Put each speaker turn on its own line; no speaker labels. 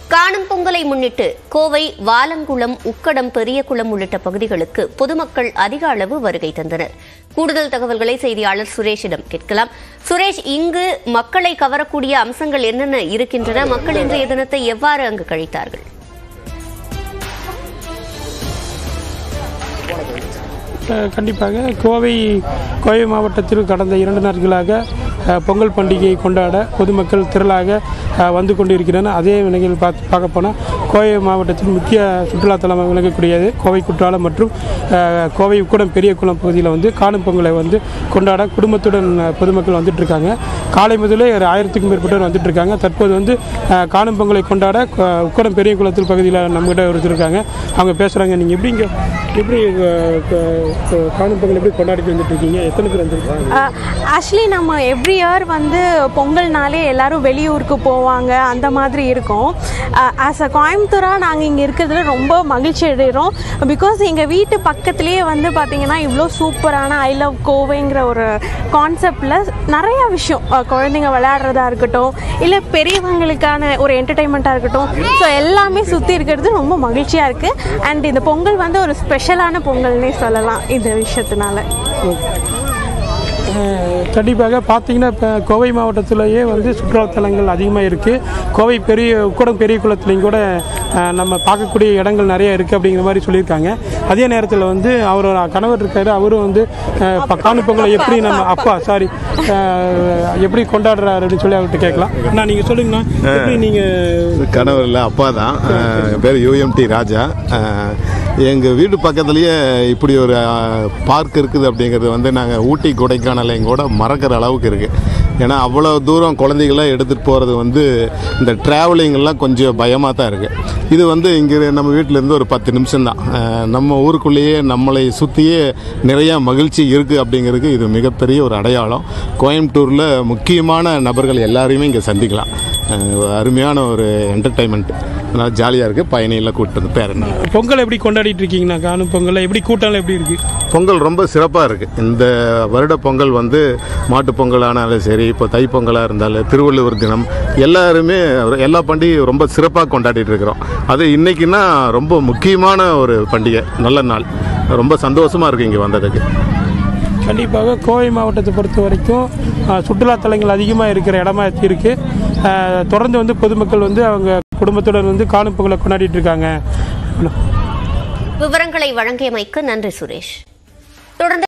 காணும் பொங்கலை முன்னிட்டு கோவை வாலங்குளம் உக்கடம் பெரியகுளம் உள்ளிட்ட பகுதிகளுக்கு பொதுமக்கள் அதிக அளவு வருகை தந்தனர் கூடுதல் தகவல்களை செய்தியாளர் சுரேஷிடம் கேட்கலாம் சுரேஷ் இங்கு மக்களை கவரக்கூடிய அம்சங்கள் என்னென்ன இருக்கின்றன மக்கள் இன்றைய தினத்தை எவ்வாறு அங்கு கழித்தார்கள்
அஹ் கண்டிப்பாக கோவை கோவை மாவட்டத்தில் கடந்த இரண்டு நாட்களாக அஹ், பொங்கல் பண்டிகையை கொண்டாட பொதுமக்கள் திரளாக அஹ், வந்து கொண்டிருக்கிறனர் அதே நிலையில் பார்த்து பார்க்க போனால் கோவை மாவட்டத்தின் முக்கிய சுற்றுலாத்தலமாக விளங்கக்கூடியது கோவை குற்றாலம் மற்றும் அஹ், கோவை உக்குடம் பெரியகுளம் பகுதியில் வந்து காணும் பொங்கலை வந்து கொண்டாட குடும்பத்துடன் அஹ், பொதுமக்கள் வந்துட்டு இருக்காங்க காலை முதலே ஒரு ஆயிரத்துக்கும் மேற்பட்டவர் வந்துட்டு இருக்காங்க தற்போது வந்து அஹ், காணும் பொங்கலை கொண்டாட கொ- உக்கடம் பெரிய குளத்தில் பகுதியில் நம்மகிட்ட ஒருத்தர் இருக்காங்க அவங்க பேசுகிறாங்க நீங்கள் எப்படி இங்கே எப்படி அஹ், க- க- காணும் பொங்கல் எப்படி கொண்டாடிட்டு வந்துட்டு இருக்கீங்க எத்தனை பேர் வந்துருக்காங்க
ஆக்சுவலி நம்ம எவ்ரி இயர் வந்து பொங்கல்னாலே எல்லாரும் வெளியூருக்கு போவாங்க அந்த மாதிரி இருக்கும் ஆஸ் அ கோயம்புத்தூராக நாங்கள் இங்கே இருக்கிறதுல ரொம்ப மகிழ்ச்சி அடைகிறோம் பிகாஸ் எங்கள் வீட்டு பக்கத்துலேயே வந்து பார்த்திங்கன்னா இவ்வளோ சூப்பரான ஐ லவ் கோவைங்கிற ஒரு கான்செப்டில் நிறையா விஷயம் அஹ், குழந்தைங்க விளையாடுறதா இருக்கட்டும் இல்லை பெரியவங்களுக்கான ஒரு என்டர்டெயின்மெண்ட்டாக இருக்கட்டும் ஸோ எல்லாமே சுற்றி இருக்கிறது ரொம்ப மகிழ்ச்சியாக இருக்குது அண்ட் இந்த பொங்கல் வந்து ஒரு ஸ்பெஷலான பொங்கல்னே சொல்லலாம் இந்த விஷயத்தினால
அஹ், கண்டிப்பாக பார்த்தீங்கன்னா இப்போ கோவை மாவட்டத்திலேயே வந்து சுற்றுலாத்தலங்கள் அதிகமாக இருக்குது கோவை பெரிய உக்கடம் பெரிய குளத்துலையும் கூட அஹ், நம்ம பார்க்கக்கூடிய இடங்கள் நிறைய இருக்குது அப்படிங்கிற மாதிரி சொல்லியிருக்காங்க அதே நேரத்தில் வந்து அவரோட கணவர் இருக்காரு அவரும் வந்து அஹ், ப- காணும் பொங்கலை எப்படி நம்ம அப்பா சாரி எப்படி கொண்டாடுறாரு அப்படின்னு சொல்லி அவர்கிட்ட கேட்கலாம் அண்ணா நீங்கள் சொல்லுங்கண்ணா எப்படி நீங்கள்
கணவர் இல்லை அப்பா தான் அஹ், என் பேர் யூஎம்டி ராஜா எங்கள் வீட்டு பக்கத்துலேயே இப்படி ஒரு பார்க் இருக்குது அப்படிங்கிறது வந்து நாங்கள் ஊட்டி கொடைக்கானலையும் கூட மறக்கிற அளவுக்கு இருக்குது ஏன்னா அவ்வளோ தூரம் குழந்தைகளை எடுத்துகிட்டு போகிறது வந்து இந்த travelling எல்லாம் கொஞ்சம் பயமாக தான் இருக்குது இது வந்து இங்கே நம்ம வீட்டிலேருந்து ஒரு பத்து நிமிஷம் தான் நம்ம ஊருக்குள்ளேயே நம்மளை சுற்றியே நிறையா மகிழ்ச்சி இருக்குது அப்படிங்கிறதுக்கு இது மிகப்பெரிய ஒரு அடையாளம் கோயம்புத்தூரில் முக்கியமான நபர்கள் எல்லாரையுமே இங்கே சந்திக்கலாம் அஹ் அருமையான ஒரு என்டர்டைன்மெண்ட் நல்லா ஜாலியாக இருக்குது பயணியில் கூப்பிட்டு வந்து பேர் என்ன
பொங்கல் எப்படி கொண்டாடிட்டு இருக்கீங்கண்ணா காணும் பொங்கலை எப்படி கூட்டம்லாம் எப்படி இருக்குது
பொங்கல் ரொம்ப சிறப்பாக இருக்குது இந்த வருட பொங்கல் வந்து மாட்டுப் பொங்கலானாலும் சரி இப்போ தைப்பொங்கலாக இருந்தாலும் திருவள்ளுவர் தினம் எல்லாருமே எல்லா பண்டிகையும் ரொம்ப சிறப்பாக கொண்டாடிட்டு இருக்கிறோம் அது இன்னைக்குன்னா ரொம்ப முக்கியமான ஒரு பண்டிகை நல்ல நாள் ரொம்ப சந்தோஷமாக இருக்குது இங்கே வந்ததுக்கு
கண்டிப்பாக கோவை மாவட்டத்தை பொறுத்த வரைக்கும் அஹ், சுற்றுலாத்தலங்கள் அதிகமாக இருக்கிற இடமா இருக்குது தொடர்ந்து வந்து பொதுமக்கள் வந்து அவங்க குடும்பத்துடன் வந்து காணும் பொங்கலை கொண்டாடிட்டு இருக்காங்க
விவரங்களை வழங்கியமைக்கு நன்றி சுரேஷ் தொடர்ந்து